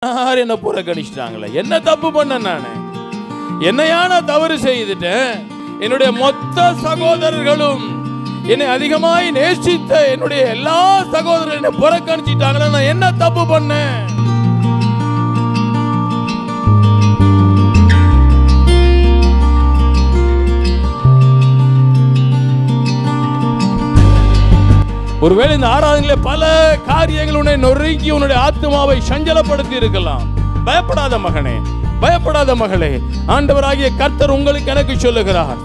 எல்லாரும் என்ன புறக்கணிச்சிட்டாங்களே என்ன தப்பு பண்ண நானு என்னையா நான் தவறு செய்துட்டேன் என்னுடைய மொத்த சகோதரர்களும் என்னை அதிகமாய் நேசித்த என்னுடைய எல்லா சகோதரரும் என்னை புறக்கணிச்சிட்டாங்களே நான் என்ன தப்பு பண்ணேன் ஒருவேளை இந்த ஆராதனையில பல காரியங்கள் உன்னை நொறுக்கி உன்னுடைய ஆத்மாவை சஞ்சலப்படுத்தி இருக்கலாம் பயப்படாத மகனே பயப்படாத மகளே ஆண்டவராகிய கர்த்தர் உங்களுக்கு எனக்கு சொல்லுகிறார்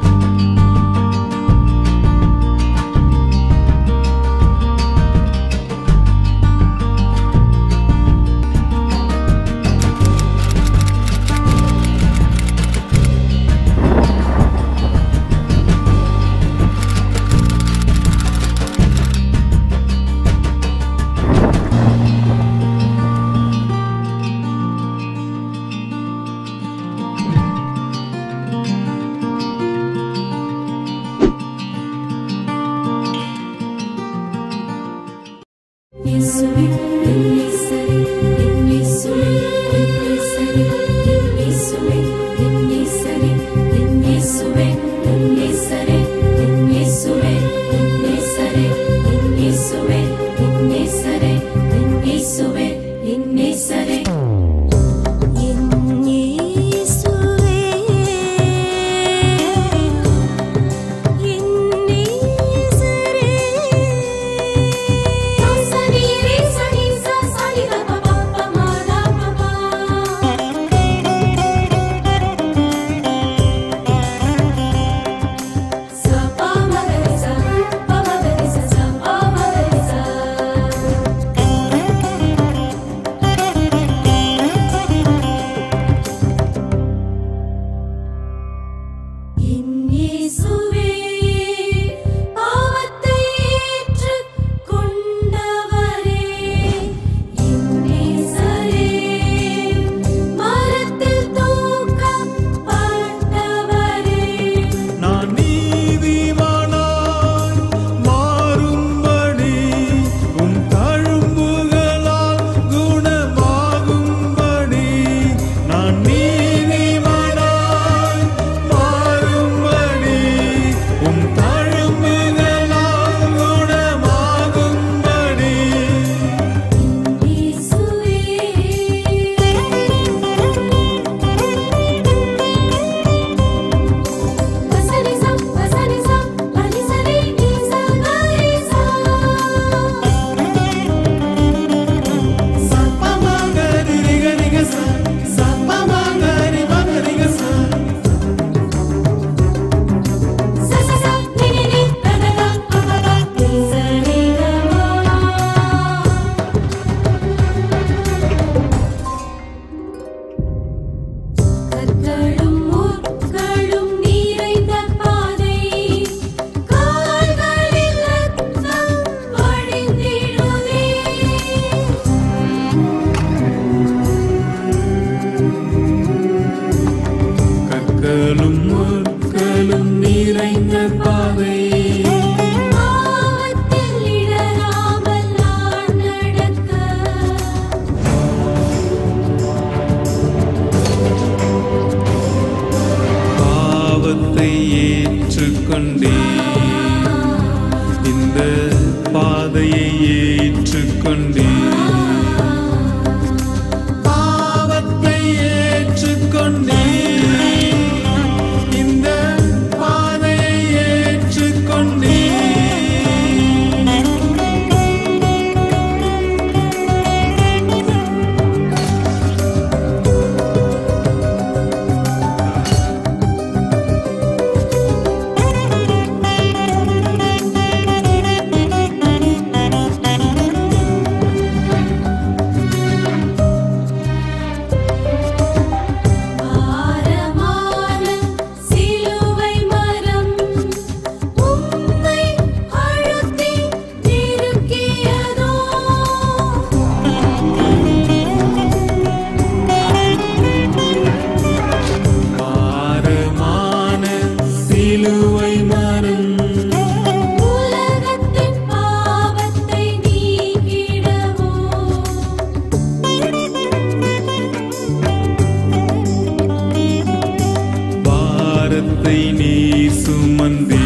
சுமந்தே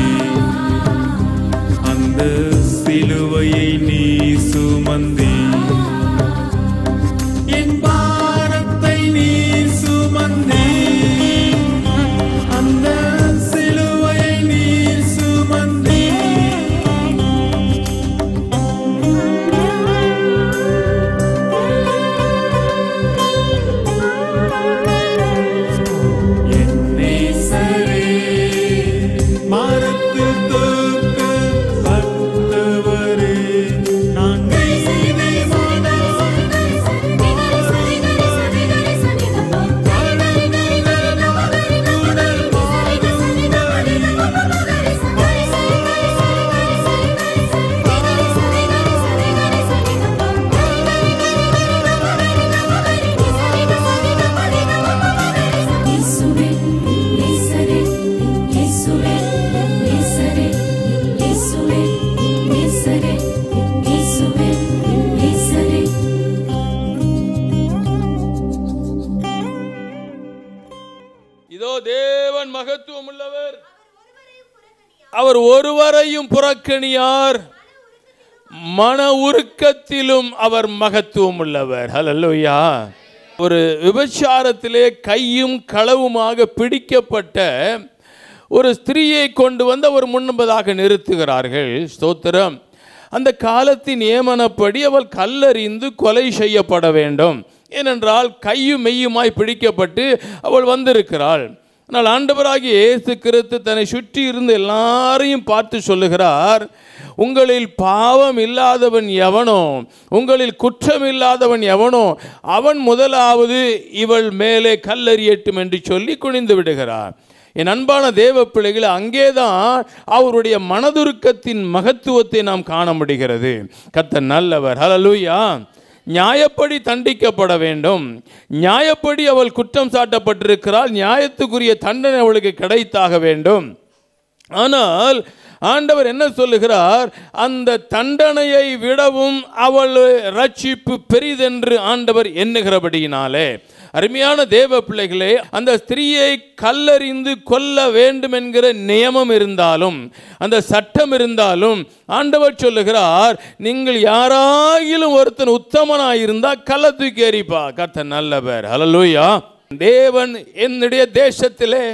அந்த சிலுவையை நீ சுமந்தே என் பாரத்தை நீ சுமந்தே அந்த சிலுவையை நீ சுமந்தே என் நேசரே மரத்தில் தூக்கு பட்டவரே நான் இயேசுவே இயேசுவே இயேசுவே இயேசுவே இயேசுவே இயேசுவே இயேசுவே இயேசுவே இதோ தேவன் மகத்துவம் உள்ளவர் அவர் ஒருவரையும் புறக்கணியார் மன உருக்கத்திலும் அவர் மகத்துவம் உள்ளவர் ஹalleluya ஒரு விபச்சாரத்திலே கையும் களவுமாக பிடிக்கப்பட்ட ஒரு ஸ்திரீயை கொண்டு வந்து அவர் முன்பதாக நிறுத்துகிறார்கள் ஸ்தோத்திரம் அந்த காலத்தின் நியமனப்படி அவள் கல்லறிந்து கொலை செய்யப்பட வேண்டும் ஏனென்றால் கையும் மெய்யுமாய் பிடிக்கப்பட்டு அவள் வந்திருக்கிறாள் ஆனால் ஆண்டவராகிய இயேசு கிறிஸ்து தன்னை சுற்றி இருந்து எல்லாரையும் பார்த்து சொல்லுகிறார் உங்களில் பாவம் இல்லாதவன் எவனோ உங்களில் குற்றம் இல்லாதவன் எவனோ அவன் முதலாவது இவள் மேலே கல்லறியட்டும் என்று சொல்லி குனிந்து விடுகிறார் என் அன்பான தேவ பிள்ளைகள் அங்கேதான் அவருடைய மனதுருக்கத்தின் மகத்துவத்தை நாம் காண முடிகிறது கத்த நல்லவர் ஹalleluya நியாயப்படி தண்டிக்கப்பட வேண்டும் நியாயப்படி அவள் குற்றம் சாட்டப்பட்டிருக்கிறாள் நியாயத்துக்குரிய தண்டனை அவளுக்கு கிடைத்தாக வேண்டும் ஆனால் ஆண்டவர் என்ன சொல்லுகிறார் அந்த தண்டனையை விடவும் அவள் ரட்சிப்பு பெரிதென்று ஆண்டவர் எண்ணுகிறபடியினாலே அருமையான தேவ பிள்ளைகளே அந்த ஸ்திரீயை கல்லறிந்து கொல்ல வேண்டும் என்கிற நியமம் இருந்தாலும் அந்த சட்டம் இருந்தாலும் ஆண்டவர் சொல்லுகிறார் நீங்கள் யாராயிலும் ஒருத்தன் உத்தமனாயிருந்தா கல்ல தூக்கி எறிப்பா கர்த்தர் நல்லவர் ஹalleluya தேவன் என்னுடைய தேசத்திலே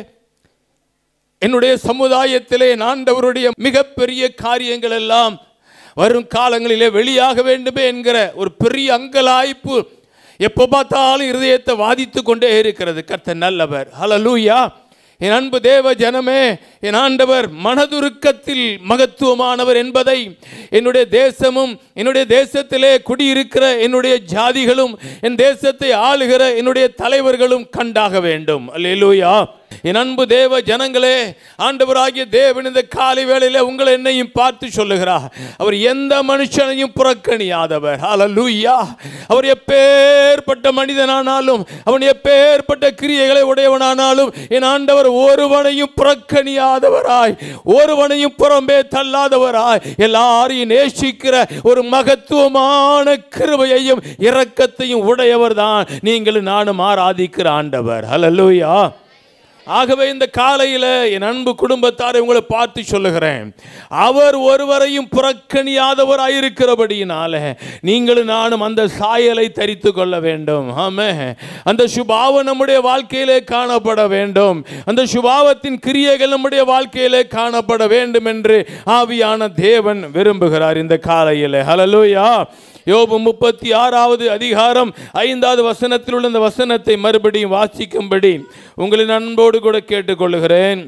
என்னுடைய சமுதாயத்திலே என் ஆண்டவருடைய மிகப்பெரிய காரியங்கள் எல்லாம் வரும் காலங்களிலே வெளியாக வேண்டுமே என்கிற ஒரு பெரிய அங்கலாய்ப்பு எப்போ பார்த்தாலும் இருதயத்தை வாதித்து கொண்டே இருக்கிறது கர்த்தர் நல்லவர் ஹalleluya என் அன்பு தேவ ஜனமே என் ஆண்டவர் மனதுருக்கத்தில் மகத்துவமானவர் என்பதை என்னுடைய தேசமும் என்னுடைய தேசத்திலே குடியிருக்கிற என்னுடைய ஜாதிகளும் என் தேசத்தை ஆளுகிற என்னுடைய தலைவர்களும் கண்டாக வேண்டும் அல்லேலூயா என் அன்பு தேவ ஜனங்களே ஆண்டவராகிய தேவன் இந்த காலை வேளையில உங்களை என்னையும் பார்த்து சொல்லுகிறார் அவர் எந்த மனுஷனையும் புறக்கணியாதவர் ஹalleluya அவர் எப்பேற்பட்ட மனிதனானாலும் அவன் எப்பேற்பட்ட கிரியைகளை உடையவனானாலும் என் ஆண்டவர் ஒருவனையும் புறக்கணியாதவராய் ஒருவனையும் புறம்பே தள்ளாதவராய் எல்லாரையும் நேசிக்கிற ஒரு மகத்துவமான கிருபையையும் இரக்கத்தையும் உடையவர்தான் நீங்களும் நானும் ஆராதிக்கிற ஆண்டவர் ஹalleluya ஆகவே இந்த காலையில் என் அன்பு குடும்பத்தாரை உங்களை பார்த்து சொல்லுகிறேன் அவர் ஒருவரையும் புறக்கணியாதவராயிருக்கிறபடியினால நீங்களும் நானும் அந்த சாயலை தரித்து கொள்ள வேண்டும் ஆமே அந்த சுபாவம் நம்முடைய வாழ்க்கையிலே காணப்பட வேண்டும் அந்த சுபாவத்தின் கிரியைகள் நம்முடைய வாழ்க்கையிலே காணப்பட வேண்டும் என்று ஆவியான தேவன் விரும்புகிறார் இந்த காலையில் ஹalleluya யோபு முப்பத்தி ஆறாவது அதிகாரம் ஐந்தாவது வசனத்தில் உள்ள இந்த வசனத்தை மறுபடியும் வாசிக்கும்படி உங்களின் அன்போடு கூட கேட்டுக்கொள்கிறேன்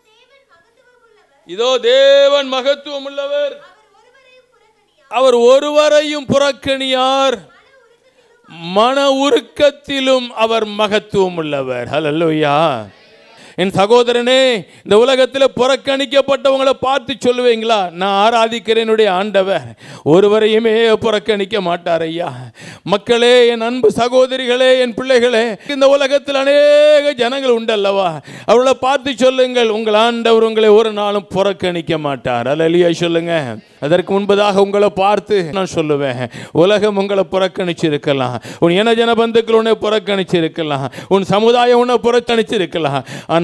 இதோ தேவன் மகத்துவம் உள்ளவர் அவர் ஒருவரையும் புறக்கணியார் மன உருக்கத்திலும் அவர் மகத்துவம் உள்ளவர் ஹalleluya என் சகோதரனே இந்த உலகத்தில் புறக்கணிக்கப்பட்டவங்களை பார்த்து சொல்லுவீங்களா நான் ஆராதிக்கிறேன் என்னுடைய ஆண்டவர் ஒருவரையுமே புறக்கணிக்க மாட்டார் ஐயா மக்களே என் அன்பு சகோதரிகளே என் பிள்ளைகளே இந்த உலகத்தில் அநேக ஜனங்கள் உண்டல்லவா அவளை பார்த்து சொல்லுங்கள் உங்கள் ஆண்டவர் உங்களை ஒரு நாளும் புறக்கணிக்க மாட்டார் அல்லையா சொல்லுங்க அதற்கு முன்பதாக உங்களை பார்த்து நான் சொல்லுவேன் உலகம் உங்களை புறக்கணிச்சு இருக்கலாம் உன் இன ஜன பந்துக்கள் உன்னை புறக்கணிச்சு இருக்கலாம் உன் சமுதாயம் உன்னை புறக்கணிச்சு இருக்கலாம் ஆனால்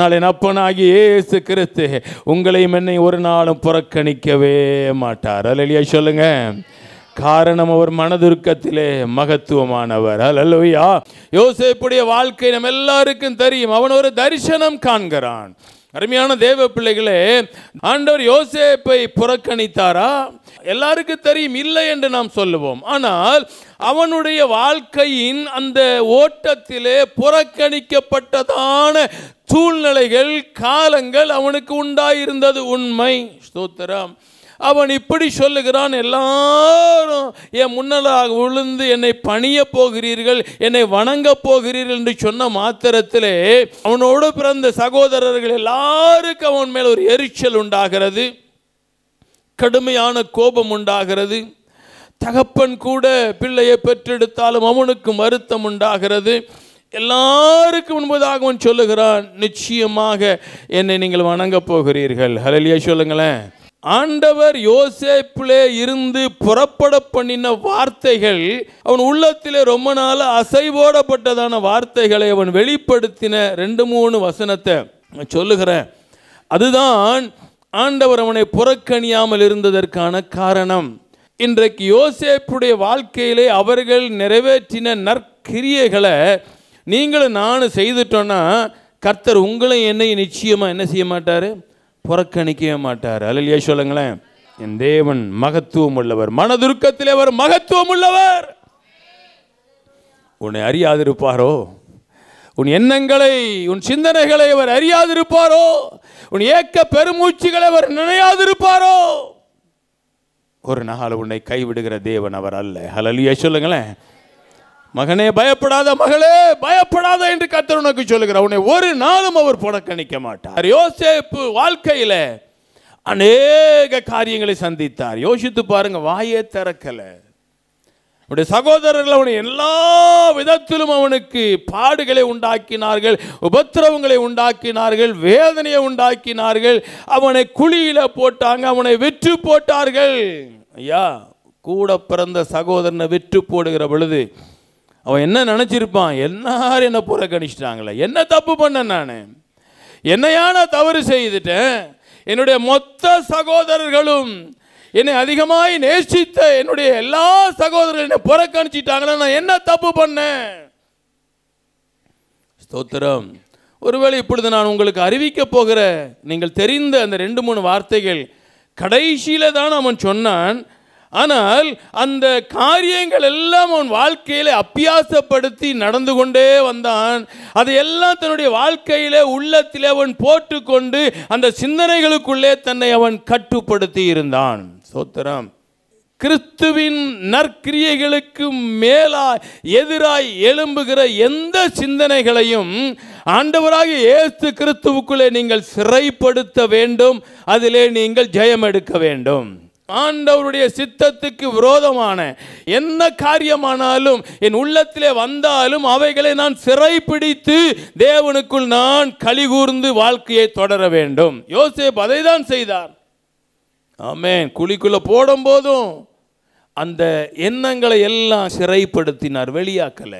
ஆனால் என் அப்பனாகி இயேசு கிறிஸ்து உங்களையும் என்னை ஒரு நாளும் புறக்கணிக்கவே மாட்டார் அல்லையா சொல்லுங்க காரணம் அவர் மனதுருக்கத்திலே மகத்துவமானவர் அல்லையா யோசேப்புடைய வாழ்க்கை நம்ம எல்லாருக்கும் தெரியும் அவன் ஒரு தரிசனம் காண்கிறான் அருமையான தேவ பிள்ளைகளே ஆண்டவர் யோசேப்பை புறக்கணித்தாரா எல்லாருக்கும் தெரியும் இல்லை என்று நாம் சொல்லுவோம் ஆனால் அவனுடைய வாழ்க்கையின் அந்த ஓட்டத்திலே புறக்கணிக்கப்பட்டதான சூழ்நிலைகள் காலங்கள் அவனுக்கு உண்டாயிருந்தது உண்மை ஸ்தோத்திரம் அவன் இப்படி சொல்லுகிறான் எல்லாரும் என் முன்னலாக விழுந்து என்னை பணிய போகிறீர்கள் என்னை வணங்க போகிறீர்கள் என்று சொன்ன மாத்திரத்திலே அவனோடு பிறந்த சகோதரர்கள் எல்லாருக்கும் அவன் மேல் ஒரு எரிச்சல் உண்டாகிறது கடுமையான கோபம் உண்டாகிறது தகப்பன் கூட பிள்ளையை பெற்றெடுத்தாலும் அவனுக்கும் வருத்தம் உண்டாகிறது எல்லாருக்கும் முன்பதாக அவன் சொல்லுகிறான் நிச்சயமாக என்னை நீங்கள் வணங்கப் போகிறீர்கள் ஹலலியா சொல்லுங்களேன் ஆண்டவர் யோசேப்பிலே இருந்து புறப்பட பண்ணின வார்த்தைகள் அவன் உள்ளத்திலே ரொம்ப நாள் அசைவோடப்பட்டதான வார்த்தைகளை அவன் வெளிப்படுத்தின ரெண்டு மூணு வசனத்தை நான் சொல்லுகிறேன் அதுதான் ஆண்டவர் அவனை புறக்கணியாமல் இருந்ததற்கான காரணம் இன்றைக்கு யோசேப்புடைய வாழ்க்கையிலே அவர்கள் நிறைவேற்றின நற்கிரியைகளை நீங்களும் நானும் செய்துட்டோன்னா கர்த்தர் உங்களை என்னை நிச்சயமாக என்ன செய்ய மாட்டார் புறக்கணிக்கவே மாட்டார் அல்லையா சொல்லுங்களேன் என் தேவன் மகத்துவம் உள்ளவர் மனதுருக்கத்திலே அவர் மகத்துவம் உள்ளவர் உன்னை அறியாதிருப்பாரோ உன் எண்ணங்களை உன் சிந்தனைகளை அவர் அறியாதிருப்பாரோ உன் ஏக்க பெருமூச்சுகளை அவர் நினையாதிருப்பாரோ ஒரு நாள் உன்னை கைவிடுகிற தேவன் அவர் அல்ல ஹலலியா சொல்லுங்களேன் மகனே பயப்படாத மகளே பயப்படாத என்று கர்த்தர் உனக்கு சொல்லுகிறார் உன்னை ஒரு நாளும் அவர் புறக்கணிக்க மாட்டார் யோசேப்பு வாழ்க்கையில அநேக காரியங்களை சந்தித்தார் யோசித்து பாருங்க வாயே திறக்கல அவனுடைய சகோதரர்கள் அவனை எல்லா விதத்திலும் அவனுக்கு பாடுகளை உண்டாக்கினார்கள் உபத்திரவங்களை உண்டாக்கினார்கள் வேதனையை உண்டாக்கினார்கள் அவனை குழியில போட்டாங்க அவனை விற்று போட்டார்கள் ஐயா கூட பிறந்த சகோதரனை விற்று போடுகிற பொழுது அவன் என்ன நினச்சிருப்பான் எல்லாரும் என்ன புறக்கணிச்சிட்டாங்களே என்ன தப்பு பண்ணேன் நான் என்னையா நான் தவறு செய்துட்டேன் என்னுடைய மொத்த சகோதரர்களும் என்னை அதிகமாய் நேசித்த என்னுடைய எல்லா சகோதரர்கள் என்னை புறக்கணிச்சிட்டாங்களே நான் என்ன தப்பு பண்ணேன் ஸ்தோத்திரம் ஒருவேளை இப்பொழுது நான் உங்களுக்கு அறிவிக்க போகிற நீங்கள் தெரிந்த அந்த ரெண்டு மூணு வார்த்தைகள் கடைசியில தான் அவன் சொன்னான் ஆனால் அந்த காரியங்கள் எல்லாம் அவன் வாழ்க்கையில அப்பியாசப்படுத்தி நடந்து கொண்டே வந்தான் அதையெல்லாம் தன்னுடைய வாழ்க்கையிலே உள்ளத்திலே அவன் போட்டுக்கொண்டு அந்த சிந்தனைகளுக்குள்ளே தன்னை அவன் கட்டுப்படுத்தி இருந்தான் சோத்திரம் கிறிஸ்துவின் நற்கிரியைகளுக்கு மேலாய் எதிராய் எழும்புகிற எந்த சிந்தனைகளையும் ஆண்டவராகிய இயேசு கிறிஸ்துவுக்குள்ளே நீங்கள் சிறைப்படுத்த வேண்டும் அதிலே நீங்கள் ஜெயம் எடுக்க வேண்டும் ஆண்டவருடைய சித்தத்துக்கு விரோதமான என்ன காரியமானாலும் என் உள்ளத்திலே வந்தாலும் அவைகளை நான் சிறைப்பிடித்து தேவனுக்குள் நான் கலிகூர்ந்து வாழ்க்கையை தொடர வேண்டும் யோசேப் அதை தான் செய்தார் ஆமென் குழிக்குள்ள போடும் போதும் அந்த எண்ணங்களை எல்லாம் சிறைப்படுத்தினார் வெளியாக்கல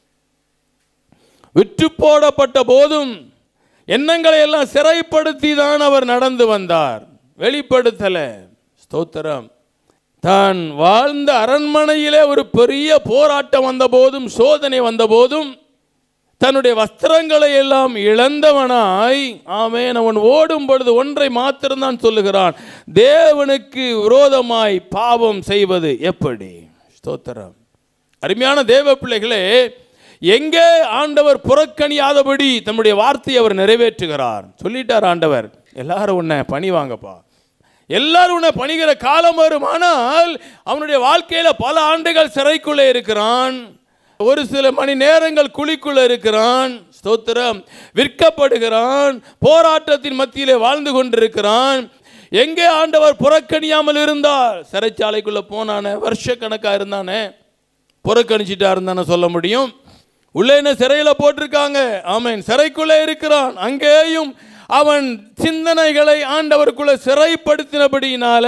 விற்று போடப்பட்ட போதும் எண்ணங்களை எல்லாம் சிறைப்படுத்தி தான் அவர் நடந்து வந்தார் வெளிப்படுத்தல ஸ்தோத்திரம் தான் வாழ்ந்த அரண்மனையிலே ஒரு பெரிய போராட்டம் வந்த போதும் சோதனை வந்த போதும் தன்னுடைய வஸ்திரங்களை எல்லாம் இழந்தவனாய் ஆமென் அவன் ஓடும் பொழுது ஒன்றை மாத்திரம்தான் சொல்லுகிறான் தேவனுக்கு விரோதமாய் பாவம் செய்வது எப்படி ஸ்தோத்திரம் அருமையான தேவ பிள்ளைகளே எங்கே ஆண்டவர் புறக்கணியாதபடி தம்முடைய வார்த்தையை அவர் நிறைவேற்றுகிறார் சொல்லிட்டார் ஆண்டவர் எல்லாரும் உன்னை பணிவாங்கப்பா எல்லாரும் உன்னை பணிகிற காலம் வரும் ஆனால் அவனுடைய வாழ்க்கையில பல ஆண்டுகள் சிறைக்குள்ளே இருக்கிறான் ஒரு சில மணி நேரங்கள் குழிக்குள்ள இருக்கிறான் ஸ்தோத்திரம் விற்கப்படுகிறான் போராட்டத்தின் மத்தியிலே வாழ்ந்து கொண்டிருக்கிறான் எங்கே ஆண்டவர் புறக்கணியாமல் இருந்தார் சிறைச்சாலைக்குள்ள போனானே வருஷ கணக்கா இருந்தானே புறக்கணிச்சிட்டா இருந்தானே சொல்ல முடியும் உள்ளே என்ன சிறையில் போட்டிருக்காங்க ஆமென் சிறைக்குள்ளே இருக்கிறான் அங்கேயும் அவன் சிந்தனைகளை ஆண்டவருக்குள்ள சிறைப்படுத்தினபடியினால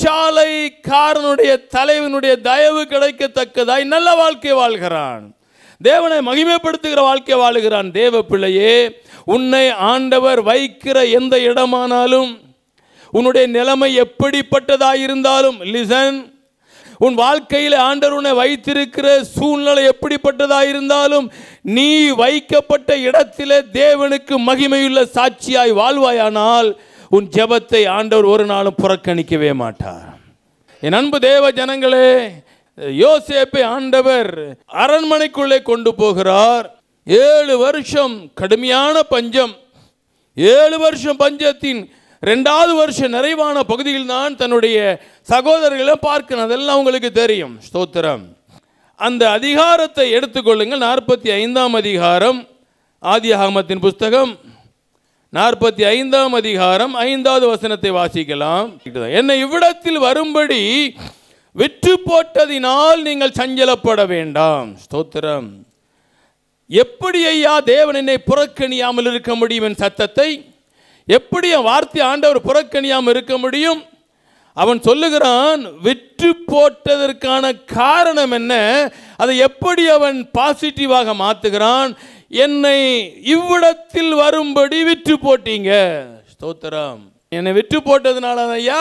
சிறைச்சாலைக்காரனுடைய தலைவனுடைய தயவு கிடைக்கத்தக்கதாய் நல்ல வாழ்க்கை வாழ்கிறான் தேவனை மகிமைப்படுத்துகிற வாழ்க்கை வாழுகிறான் தேவ பிள்ளையே உன்னை ஆண்டவர் வைக்கிற எந்த இடமானாலும் உன்னுடைய நிலைமை எப்படிப்பட்டதாயிருந்தாலும் லிசன் உன் வாழ்க்கையில் ஆண்டவர் உன்னை வைத்திருக்கிற சூழ்நிலை எப்படிப்பட்டதாயிருந்தாலும் நீ வைக்கப்பட்ட இடத்திலே தேவனுக்கு மகிமையுள்ள சாட்சியாய் வாழ்வாயானால் உன் ஜெபத்தை ஆண்டவர் ஒரு நாளும் புறக்கணிக்கவே மாட்டார் என் அன்பு தேவ ஜனங்களே யோசேப்பை ஆண்டவர் அரண்மனைக்குள்ளே கொண்டு போகிறார் ஏழு வருஷம் கடுமையான பஞ்சம் ஏழு வருஷம் பஞ்சத்தின் ரெண்டாவது வருஷம் நிறைவான பகுதியில் தான் தன்னுடைய சகோதரர்களை பார்க்கணும் அதெல்லாம் உங்களுக்கு தெரியும் ஸ்தோத்திரம் அந்த அதிகாரத்தை எடுத்துக்கொள்ளுங்கள் நாற்பத்தி ஐந்தாம் அதிகாரம் ஆதியாகமத்தின் புஸ்தகம் நாற்பத்தி ஐந்தாம் அதிகாரம் ஐந்தாவது வசனத்தை வாசிக்கலாம் என்னை இவ்விடத்தில் வரும்படி விற்று போட்டதினால் நீங்கள் சஞ்சலப்பட வேண்டாம் ஸ்தோத்திரம் எப்படி ஐயா தேவன் என்னை புறக்கணியாமல் இருக்க முடியும் என் சத்தத்தை எப்படி என் வார்த்தை ஆண்டவர் புறக்கணியாமல் இருக்க முடியும் அவன் சொல்லுகிறான் விற்று போட்டதற்கான காரணம் என்ன அதை எப்படி அவன் பாசிட்டிவாக மாற்றுகிறான் என்னை இவ்விடத்தில் வரும்படி விற்று போட்டீங்க ஸ்தோத்திரம் என்னை விற்று போட்டதுனால ஐயா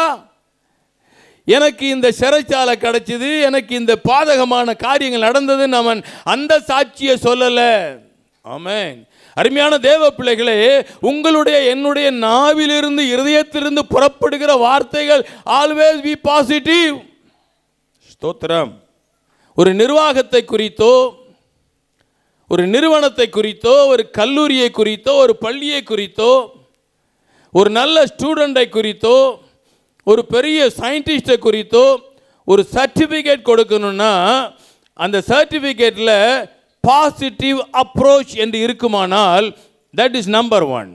எனக்கு இந்த சிறைச்சாலை கிடைச்சது எனக்கு இந்த பாதகமான காரியங்கள் நடந்ததுன்னு அவன் அந்த சாட்சியை சொல்லலை ஆமென் அருமையான தேவ பிள்ளைகளே உங்களுடைய என்னுடைய நாவிலிருந்து இருதயத்திலிருந்து புறப்படுகிற வார்த்தைகள் ஆல்வேஸ் பி பாசிட்டிவ் ஸ்தோத்திரம் ஒரு நிர்வாகத்தை குறித்தோ ஒரு நிறுவனத்தை குறித்தோ ஒரு கல்லூரியை குறித்தோ ஒரு பள்ளியை குறித்தோ ஒரு நல்ல ஸ்டூடெண்ட்டை குறித்தோ ஒரு பெரிய சயின்டிஸ்டை குறித்தோ ஒரு சர்டிஃபிகேட் கொடுக்கணும்னா அந்த சர்டிஃபிகேட்டில் பாசிட்டிவ் அப்ரோச் என்று இருக்குமானால் தட் இஸ் நம்பர் ஒன்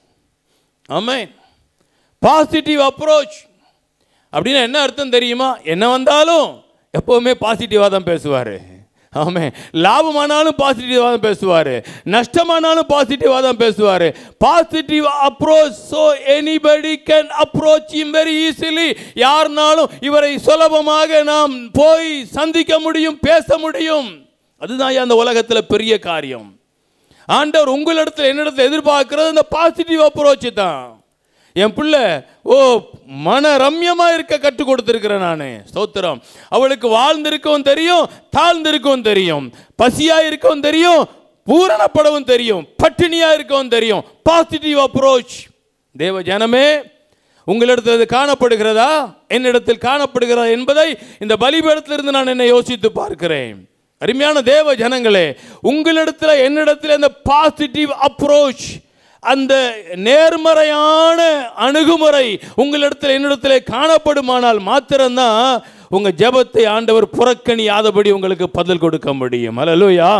ஆமென் பாசிட்டிவ் அப்ரோச் அப்படின்னா என்ன அர்த்தம் தெரியுமா என்ன வந்தாலும் எப்போவுமே பாசிட்டிவாக தான் பேசுவார் ஆமே லாபமானாலும் பாசிட்டிவாக தான் பேசுவார் நஷ்டமானாலும் பாசிட்டிவாக தான் பேசுவார் positive approach so anybody can approach him very easily யாருனாலும் இவரை சுலபமாக நாம் போய் சந்திக்க முடியும் பேச முடியும் அதுதான் அந்த உலகத்தில் பெரிய காரியம் ஆண்டவர் உங்களிடத்தில் என்னிடத்தில் எதிர்பார்க்கிறது இந்த பாசிட்டிவ் அப்ரோச் தான் என் பிள்ளை ஓ மன ரம்யமா இருக்க கற்றுக் கொடுத்துருக்கிறேன் நான் ஸ்தோத்திரம் அவளுக்கு வாழ்ந்திருக்கவும் தெரியும் தாழ்ந்திருக்கவும் தெரியும் பசியா இருக்கவும் தெரியும் பூரணப்படவும் தெரியும் பட்டினியா இருக்கவும் தெரியும் பாசிட்டிவ் அப்ரோச் தேவ ஜனமே உங்களிடத்தில் இது காணப்படுகிறதா என்னிடத்தில் காணப்படுகிறதா என்பதை இந்த பலிபீடத்திலிருந்து நான் என்னை யோசித்து பார்க்கிறேன் அருமையான தேவ ஜனங்களே உங்களிடத்தில் என்னிடத்தில் அந்த பாசிட்டிவ் அப்ரோச் அந்த நேர்மறையான அணுகுமுறை உங்களிடத்தில் என்னிடத்தில் காணப்படுமானால் மாத்திரம்தான் உங்க ஜெபத்தை ஆண்டவர் புறக்கணியாதபடி உங்களுக்கு பதில் கொடுக்க முடியும் அல்லேலூயா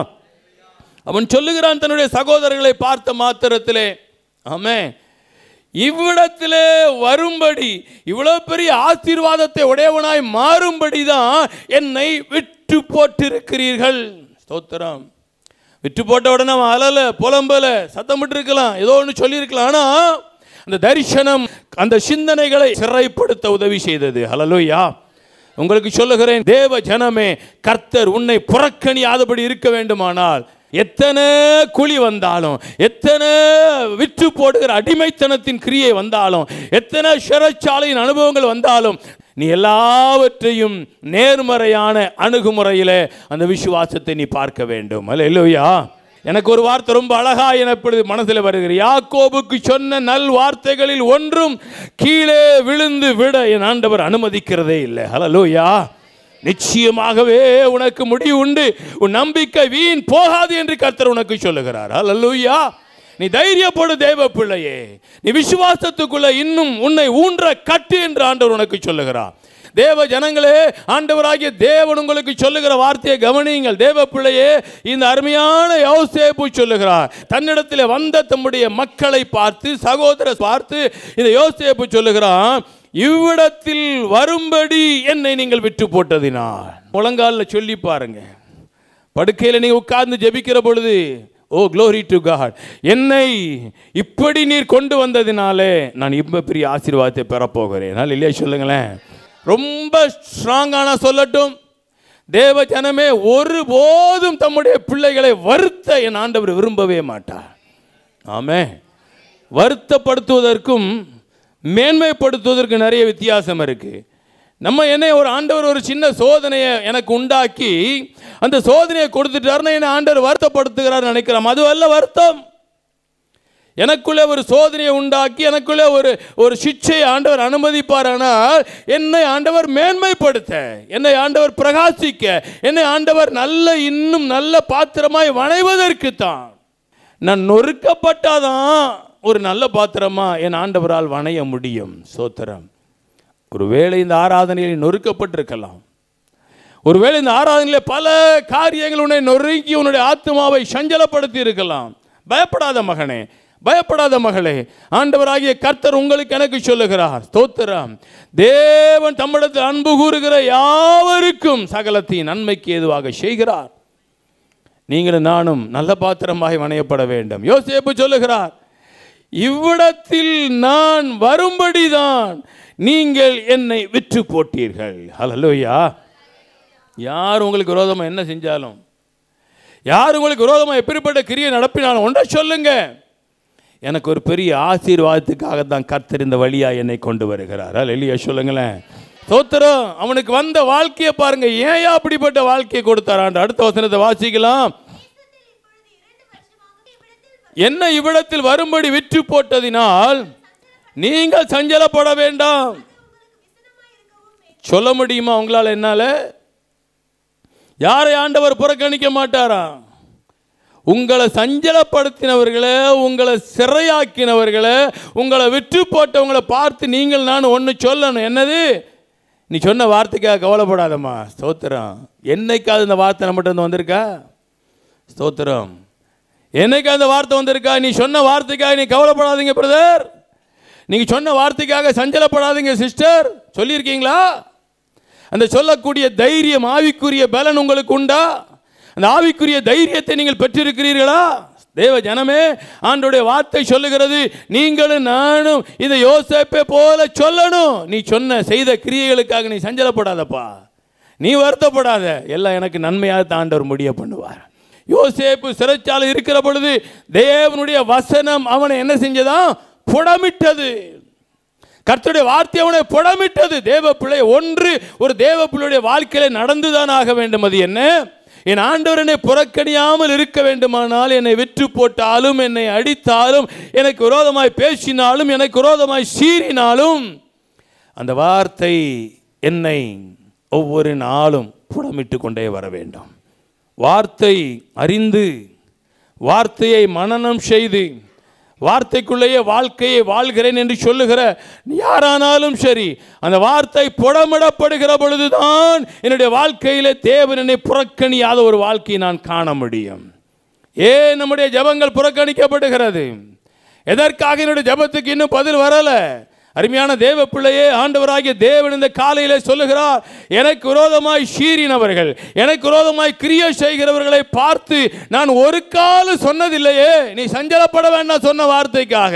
அவன் சொல்லுகிறான் தன்னுடைய சகோதரர்களை பார்த்த மாத்திரத்திலே ஆமே இவ்விடத்திலே வரும்படி இவ்வளவு பெரிய ஆசீர்வாதத்தை உடையவனாய் மாறும்படி தான் என்னை விட்டு போட்டிருக்கிறீர்கள் ஸ்தோத்திரம் விட்டு போட்ட உடனே அவன் அலல புலம்பல சத்தமிட்டு இருக்கலாம் ஏதோ ஒன்று சொல்லியிருக்கலாம் ஆனா அந்த தரிசனம் அந்த சிந்தனைகளை சிறைப்படுத்த உதவி செய்தது ஹலலோயா உங்களுக்கு சொல்லுகிறேன் தேவ ஜனமே கர்த்தர் உன்னை புறக்கணியாதபடி இருக்க வேண்டுமானால் எத்தனை குழி வந்தாலும் எத்தனை விற்று போடுகிற அடிமைத்தனத்தின் கிரியை வந்தாலும் எத்தனை சிறைச்சாலையின் அனுபவங்கள் வந்தாலும் நீ எல்லாவற்றையும் நேர்மறையான அணுகுமுறையில் அந்த விசுவாசத்தை நீ பார்க்க வேண்டும் அல்ல இல்லையா எனக்கு ஒரு வார்த்தை ரொம்ப அழகா எனப்படுது மனசில் வருகிற யாக்கோபுக்கு சொன்ன நல் வார்த்தைகளில் ஒன்றும் கீழே விழுந்து விட என் ஆண்டவர் அனுமதிக்கிறதே இல்லை ஹலலூயா நிச்சயமாகவே உனக்கு முடிவு உண்டு உன் நம்பிக்கை வீண் போகாது என்று கர்த்தர் உனக்கு சொல்லுகிறார் ஹalleluya நீ தைரியப்படு தேவ பிள்ளையே நீ விசுவாசத்துக்குள்ள இன்னும் உன்னை ஊன்ற கட்டு என்று ஆண்டவர் உனக்கு சொல்லுகிறார் தேவ ஜனங்களே ஆண்டவராகிய தேவன் உங்களுக்கு சொல்லுகிற வார்த்தையை கவனியுங்கள் தேவ பிள்ளையே இந்த அருமையான யோசேப்பு சொல்லுகிறார் தன்னிடத்தில் வந்த தம்முடைய மக்களை பார்த்து சகோதர பார்த்து இந்த யோசேப்பு சொல்லுகிறான் இவ்விடத்தில் வரும்படி என்னை நீங்கள் விட்டு போட்டதினால் முழங்காலில் சொல்லி பாருங்க படுக்கையில் நீ உட்கார்ந்து ஜெபிக்கிற பொழுது ஓ க்ளோரி டு காட் என்னை இப்படி நீர் கொண்டு வந்ததினாலே நான் இப்ப பெரிய ஆசீர்வாதத்தை பெறப்போகிறேன் இல்லையா சொல்லுங்களேன் ரொம்ப ஸ்ட்ராங்கான சொல்லட்டும் தேவ ஜனமே ஒருபோதும் தம்முடைய பிள்ளைகளை வருத்த என் ஆண்டவர் விரும்பவே மாட்டார் ஆமே வருத்தப்படுத்துவதற்கும் மேன்மைப்படுத்துவதற்கு நிறைய வித்தியாசம் இருக்கு நம்ம என்ன ஒரு ஆண்டவர் ஒரு சின்ன சோதனையை எனக்கு உண்டாக்கி அந்த சோதனையை கொடுத்துட்டாருன்னா என்ன ஆண்டவர் வருத்தப்படுத்துகிறார் நினைக்கிறோம் அது அல்ல வருத்தம் எனக்குள்ளே ஒரு சோதனையை உண்டாக்கி எனக்குள்ளே ஒரு ஒரு சிக்ஷையை ஆண்டவர் அனுமதிப்பார் ஆனால் என்னை ஆண்டவர் மேன்மைப்படுத்த என்னை ஆண்டவர் பிரகாசிக்க என்னை ஆண்டவர் நல்ல இன்னும் நல்ல பாத்திரமாய் வணைவதற்கு தான் நான் நொறுக்கப்பட்டாதான் ஒரு நல்ல பாத்திரமா என் ஆண்டவரால் வணைய முடியும் சோத்திரம் ஒருவேளை இந்த ஆராதனையில் நொறுக்கப்பட்டிருக்கலாம் ஒருவேளை இந்த ஆராதனையில் பல காரியங்கள் உன்னை நொறுக்கி உன்னுடைய ஆத்மாவை சஞ்சலப்படுத்தி இருக்கலாம் பயப்படாத மகனே பயப்படாத மகளே ஆண்டவராகிய கர்த்தர் உங்களுக்கு எனக்கு சொல்லுகிறார் ஸ்தோத்திரம் தேவன் தம்மிடத்தில் அன்பு கூறுகிற யாவருக்கும் சகலத்தின் நன்மைக்கு ஏதுவாக செய்கிறார் நீங்களும் நானும் நல்ல பாத்திரமாய் வணையப்பட வேண்டும் யோசேப்பு சொல்லுகிறார் இவ்விடத்தில் நான் வரும்படிதான் நீங்கள் என்னை விற்று போட்டீர்கள் ஹalleluya யார் உங்களுக்கு விரோதமாக என்ன செஞ்சாலும் யார் உங்களுக்கு விரோதமாக எப்படிப்பட்ட கிரியை நடப்பினாலும் ஒன்றை சொல்லுங்க எனக்கு ஒரு பெரிய ஆசீர்வாதத்துக்காக தான் கர்த்தர் இந்த வழியா என்னை கொண்டு வருகிறார் எளியா சொல்லுங்களேன் தோத்திரம் அவனுக்கு வந்த வாழ்க்கையை பாருங்க ஏன் அப்படிப்பட்ட வாழ்க்கையை கொடுத்தாராண்டு அடுத்த வசனத்தை வாசிக்கலாம் என்ன இவ்விடத்தில் வரும்படி விற்று போட்டதினால் நீங்கள் சஞ்சலப்பட வேண்டாம் சொல்ல முடியுமா உங்களால் என்னால யாரை ஆண்டவர் புறக்கணிக்க மாட்டாரா உங்களை சஞ்சலப்படுத்தினவர்களே உங்களை சிறையாக்கினவர்களே உங்களை விற்று போட்டவங்களை பார்த்து நீங்கள் நான் ஒன்று சொல்லணும் என்னது நீ சொன்ன வார்த்தைக்காக கவலைப்படாதம்மா ஸ்தோத்திரம் என்னைக்காவது இந்த வார்த்தை நம்மகிட்ட இருந்து வந்திருக்கா ஸ்தோத்திரம் என்னைக்கு அந்த வார்த்தை வந்திருக்கா நீ சொன்ன வார்த்தைக்காக நீ கவலைப்படாதீங்க பிரதர் நீங்க சொன்ன வார்த்தைக்காக சஞ்சலப்படாதீங்க சிஸ்டர் சொல்லியிருக்கீங்களா அந்த சொல்லக்கூடிய தைரியம் ஆவிக்குரிய பலன் உங்களுக்கு உண்டா அந்த ஆவிக்குரிய தைரியத்தை நீங்கள் பெற்றிருக்கிறீர்களா தேவ ஜனமே ஆண்டுடைய வார்த்தை சொல்லுகிறது நீங்களும் நானும் இந்த யோசேப்பை போல சொல்லணும் நீ சொன்ன செய்த கிரியைகளுக்காக நீ சஞ்சலப்படாதப்பா நீ வருத்தப்படாத எல்லாம் எனக்கு நன்மையாக ஆண்டவர் முடிய பண்ணுவார் யோசேப்பு சிறைச்சாலை இருக்கிற பொழுது தேவனுடைய வசனம் அவனை என்ன செஞ்சதான் புடமிட்டது கர்த்தருடைய வார்த்தை அவனை புடமிட்டது தேவ பிள்ளை ஒன்று ஒரு தேவ பிள்ளையுடைய வாழ்க்கையில நடந்துதான் ஆக வேண்டும் அது என்ன என் ஆண்டவர் என்னை புறக்கணியாமல் இருக்க வேண்டுமானால் என்னை விற்று போட்டாலும் என்னை அடித்தாலும் எனக்கு விரோதமாய் பேசினாலும் எனக்கு விரோதமாய் சீறினாலும் அந்த வார்த்தை என்னை ஒவ்வொரு நாளும் புடமிட்டு கொண்டே வர வேண்டும் வார்த்தை அறிந்து வார்த்தையை மனனம் செய்து வார்த்தைக்குள்ளேயே வாழ்க்கையை வாழ்கிறேன் என்று சொல்லுகிற யாரானாலும் சரி அந்த வார்த்தை புடமிடப்படுகிற பொழுதுதான் என்னுடைய வாழ்க்கையிலே தேவன் என்னை புறக்கணியாத ஒரு வாழ்க்கையை நான் காண முடியும் ஏன் நம்முடைய ஜெபங்கள் புறக்கணிக்கப்படுகிறது எதற்காக என்னுடைய ஜெபத்துக்கு இன்னும் பதில் வரல அருமையான தேவ பிள்ளையே ஆண்டவராகிய தேவன் இந்த காலையிலே சொல்லுகிறார் எனக்கு விரோதமாய் சீறினவர்கள் எனக்கு விரோதமாய் கிரியை செய்கிறவர்களை பார்த்து நான் ஒரு காலம் சொன்னதில்லையே நீ சஞ்சலப்பட வேண்டாம் சொன்ன வார்த்தைக்காக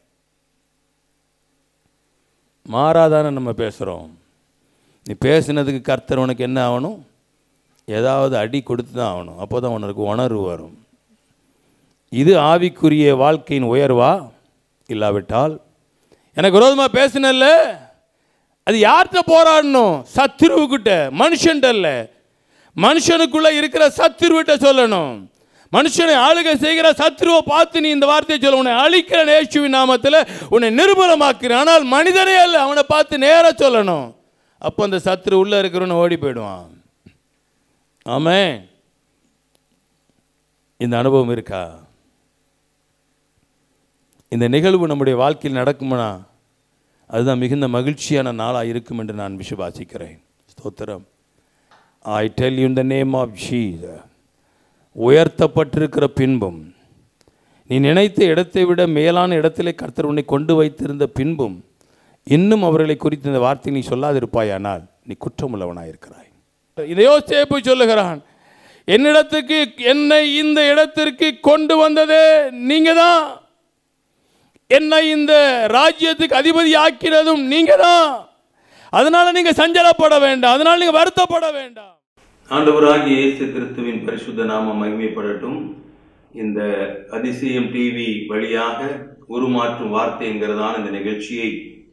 மாறாதானே நம்ம பேசுகிறோம் நீ பேசினதுக்கு கர்த்தர் உனக்கு என்ன ஆகணும் ஏதாவது அடி கொடுத்து தான் ஆகணும் அப்போ தான் உனக்கு உணர்வு வரும் இது ஆவிக்குரிய வாழ்க்கையின் உயர்வா இல்லாவிட்டால் எனக்கு விரோதமாக பேசினல்ல அது யார்கிட்ட போராடணும் சத்துருவுக்கிட்ட மனுஷன்ட்ட இல்ல மனுஷனுக்குள்ள இருக்கிற சத்துருவிட்ட சொல்லணும் மனுஷனை ஆளுகை செய்கிற சத்துருவை பார்த்து நீ இந்த வார்த்தையை சொல்ல உன்னை அழிக்கிற நேசுவின் நாமத்தில் உன்னை நிர்மூலமாக்குறேன் ஆனால் மனிதனே அல்ல அவனை பார்த்து நேரா சொல்லணும் அப்போ அந்த சத்துரு உள்ள இருக்கிறவனை ஓடி போயிடுவான் ஆமே இந்த அனுபவம் இருக்கா இந்த நிகழ்வு நம்முடைய வாழ்க்கையில் நடக்குமானா அதுதான் மிகுந்த மகிழ்ச்சியான நாளாக இருக்கும் என்று நான் விசுவாசிக்கிறேன் ஸ்தோத்திரம் I tell you the name of Jesus உயர்த்தப்பட்டிருக்கிற பின்பும் நீ நினைத்த இடத்தை விட மேலான இடத்திலே கர்த்தர் உன்னை கொண்டு வைத்திருந்த பின்பும் இன்னும் அவர்களை குறித்து இந்த வார்த்தை நீ சொல்லாதிருப்பாயானால் நீ குற்றமுள்ளவனாயிருக்கிறாய் இதை யோசேப்பு சொல்லுகிறான் என்னிடத்துக்கு என்னை இந்த இடத்திற்கு கொண்டு வந்ததே நீங்க தான் என்னை இந்த ராஜ்யத்துக்கு அதிபதி ஆக்கினதும் நீங்க தான் அதனால நீங்க சஞ்சலப்பட வேண்டாம் அதனால நீங்க வருத்தப்பட வேண்டாம் ஆண்டவராகிய இயேசு கிறிஸ்துவின் பரிசுத்த நாமம் மகிமைப்படட்டும் இந்த அதிசயம் டிவி வழியாக உருமாற்றும் வார்த்தை என்கிறதான இந்த நிகழ்ச்சியை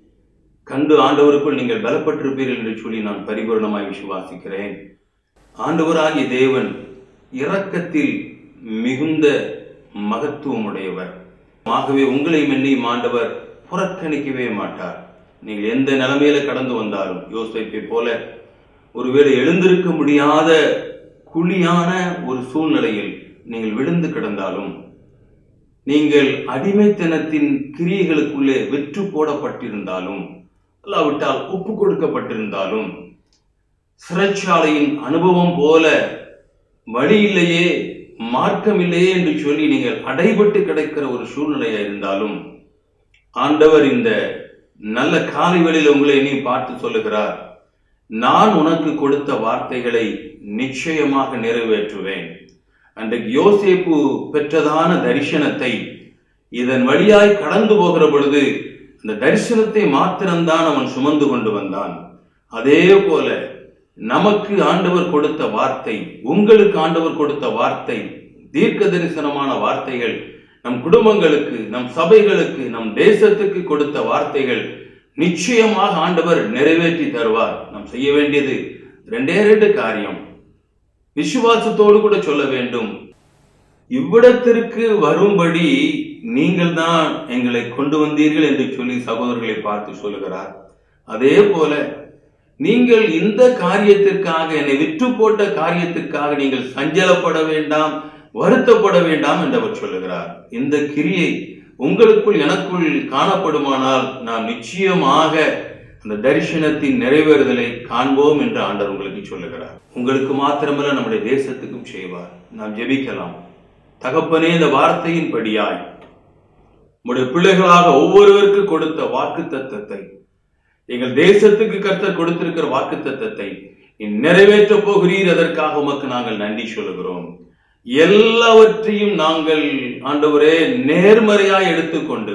கண்டு ஆண்டவருக்குள் நீங்கள் பலப்பட்டிருப்பீர்கள் என்று சொல்லி நான் பரிபூர்ணமாய் விசுவாசிக்கிறேன் ஆண்டவராகிய தேவன் இரக்கத்தில் மிகுந்த மகத்துவம் உடையவர் ஆகவே உங்களையும் என்னையும் ஆண்டவர் புறக்கணிக்கவே மாட்டார் நீங்கள் எந்த நிலைமையில கடந்து வந்தாலும் யோசிப்பை போல ஒருவேளை எழுந்திருக்க முடியாத குழியான ஒரு சூழ்நிலையில் நீங்கள் விழுந்து கிடந்தாலும் நீங்கள் அடிமைத்தனத்தின் கிரியைகளுக்குள்ளே வெற்று போடப்பட்டிருந்தாலும் அல்லாவிட்டால் ஒப்பு கொடுக்கப்பட்டிருந்தாலும் சிறைச்சாலையின் அனுபவம் போல வழி இல்லையே மார்க்கம் இல்லையே என்று சொல்லி நீங்கள் அடைபட்டு கிடக்கிற ஒரு சூழ்நிலையா இருந்தாலும் ஆண்டவர் இந்த நல்ல காலை வேளையில் உங்களை இனி பார்த்து சொல்லுகிறார் நான் உனக்கு கொடுத்த வார்த்தைகளை நிச்சயமாக நிறைவேற்றுவேன் அன்றைக்கு யோசேப்பு பெற்றதான தரிசனத்தை இதன் வழியாய் கடந்து போகிற பொழுது அந்த தரிசனத்தை மாத்திரம்தான் அவன் சுமந்து கொண்டு வந்தான் அதே போல நமக்கு ஆண்டவர் கொடுத்த வார்த்தை உங்களுக்கு ஆண்டவர் கொடுத்த வார்த்தை தீர்க்க தரிசனமான வார்த்தைகள் நம் குடும்பங்களுக்கு நம் சபைகளுக்கு நம் தேசத்துக்கு கொடுத்த வார்த்தைகள் நிச்சயமாக ஆண்டவர் நிறைவேற்றி தருவார் நாம் செய்ய வேண்டியது ரெண்டே ரெண்டு காரியம் விசுவாசத்தோடு கூட சொல்ல வேண்டும் இவ்விடத்திற்கு வரும்படி நீங்கள் தான் எங்களை கொண்டு வந்தீர்கள் என்று சொல்லி சகோதரர்களை பார்த்து சொல்லுகிறார் அதே போல நீங்கள் இந்த காரியத்திற்காக என்னை விற்று போட்ட காரியத்திற்காக நீங்கள் சஞ்சலப்பட வேண்டாம் வருத்தப்பட வேண்டாம் என்று அவர் சொல்லுகிறார் இந்த கிரியை உங்களுக்குள் எனக்குள் காணப்படுமானால் நாம் நிச்சயமாக அந்த தரிசனத்தின் நிறைவேறுதலை காண்போம் என்று ஆண்டவர் உங்களுக்கு சொல்லுகிறார் உங்களுக்கு மாத்திரமல்ல நம்முடைய தேசத்துக்கும் செய்வார் நாம் ஜெபிக்கலாம் தகப்பனே இந்த வார்த்தையின் படியாய் உம்முடைய பிள்ளைகளாக ஒவ்வொருவருக்கு கொடுத்த வாக்கு தத்தத்தை எங்கள் தேசத்துக்கு கர்த்தர் கொடுத்திருக்கிற வாக்கு தத்தத்தை நிறைவேற்ற போகிறீர் அதற்காக உமக்கு நாங்கள் நன்றி சொல்லுகிறோம் எல்லாவற்றையும் நாங்கள் ஆண்டவரே நேர்மறையாய் எடுத்துக்கொண்டு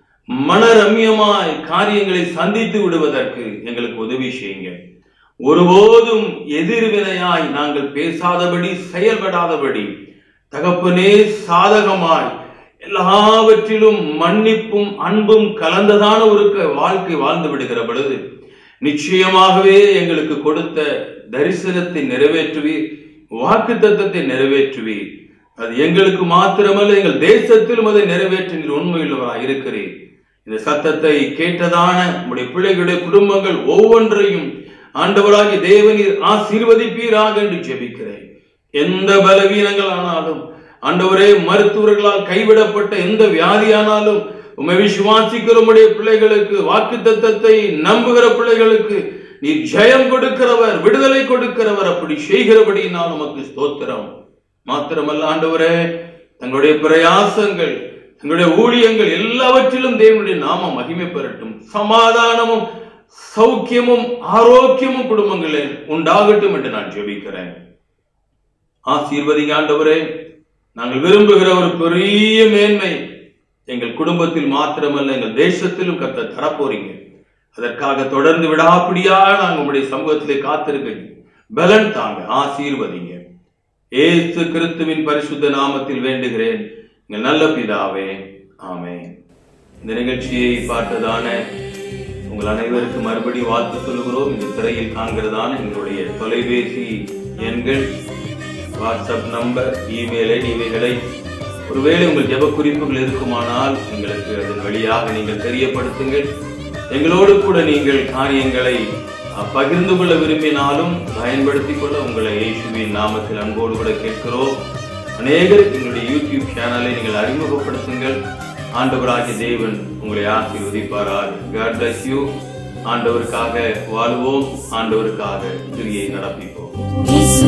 மனரம்யமாய் காரியங்களை சந்தித்து விடுவதற்கு எங்களுக்கு உதவி செய்யுங்க ஒருபோதும் எதிர்வினையாய் நாங்கள் பேசாதபடி செயல்படாதபடி தகப்பனே சாதகமாய் எல்லாவற்றிலும் மன்னிப்பும் அன்பும் கலந்ததான ஒரு க- வாழ்க்கை வாழ்ந்து விடுகிற பொழுது நிச்சயமாகவே எங்களுக்கு கொடுத்த தரிசனத்தை நிறைவேற்றுவீர் வாக்கு தத்தத்தை நிறைவேற்றுவீர் அது எங்களுக்கு மாத்திரமல்ல எங்கள் தேசத்திலும் அதை நிறைவேற்றி நீர் உண்மையுள்ளவராய் இருக்கிறீர் இந்த சத்தத்தை கேட்டதான உடைய பிள்ளைகளுடைய குடும்பங்கள் ஒவ்வொன்றையும் ஆண்டவராகிய தேவனீர் ஆசீர்வதிப்பீராக என்று ஜெபிக்கிறேன் எந்த பலவீனங்கள் ஆனாலும் ஆண்டவரே மருத்துவர்களால் கைவிடப்பட்ட எந்த வியாதியானாலும் உம்மை விசுவாசிக்கிற உம்முடைய பிள்ளைகளுக்கு வாக்கு தத்தத்தை நம்புகிற பிள்ளைகளுக்கு நீர் ஜெயம் கொடுக்கிறவர் விடுதலை கொடுக்கிறவர் அப்படி செய்கிறபடி நான் உமக்கு ஸ்தோத்திரம் மாத்திரமல்ல ஆண்டவரே தங்களுடைய பிரயாசங்கள் தங்களுடைய ஊழியங்கள் எல்லாவற்றிலும் தேவனுடைய நாமம் மகிமை பெறட்டும் சமாதானமும் சௌக்கியமும் ஆரோக்கியமும் குடும்பங்களில் உண்டாகட்டும் என்று நான் ஜெபிக்கிறேன் ஆசீர்வதிங்க ஆண்டவரே நாங்கள் விரும்புகிற ஒரு பெரிய மேன்மை எங்கள் குடும்பத்தில் மாத்திரமல்ல எங்கள் தேசத்திலும் கத்த தரப்போறீங்க அதற்காக தொடர்ந்து விடாப்பிடியா நாங்கள் உங்களுடைய சமூகத்திலே காத்திருக்க பலன் தாங்க ஆசீர்வதிங்க ஏசு கிறிஸ்துவின் பரிசுத்த நாமத்தில் வேண்டுகிறேன் எங்கள் நல்ல பிதாவே ஆமென் இந்த நிகழ்ச்சியை பார்த்ததான உங்கள் அனைவருக்கும் மறுபடி வாழ்த்து சொல்லுகிறோம் இந்த திரையில் காண்கிறதான எங்களுடைய தொலைபேசி எண்கள் வாட்ஸ்அப் நம்பர் இமெயில் ஐடி இவைகளை ஒருவேளை உங்கள் ஜெப குறிப்புகள் இருக்குமானால் எங்களுக்கு அதன் வழியாக நீங்கள் தெரியப்படுத்துங்கள் எங்களோடு கூட நீங்கள் காரியங்களை அஹ், பகிர்ந்து கொள்ள விரும்பினாலும் பயன்படுத்திக் கொள்ள உங்களை இயேசுவின் நாமத்தில் அன்போடு கூட கேட்கிறோம் அநேகர் எங்களுடைய யூடியூப் சேனலை நீங்கள் அறிமுகப்படுத்துங்கள் ஆண்டவராகிய தேவன் உங்களை ஆசீர்வதிப்பாராக God bless you ஆண்டவருக்காக வாழ்வோம் ஆண்டவருக்காக கிரியை நடப்பிப்போம் இயேசு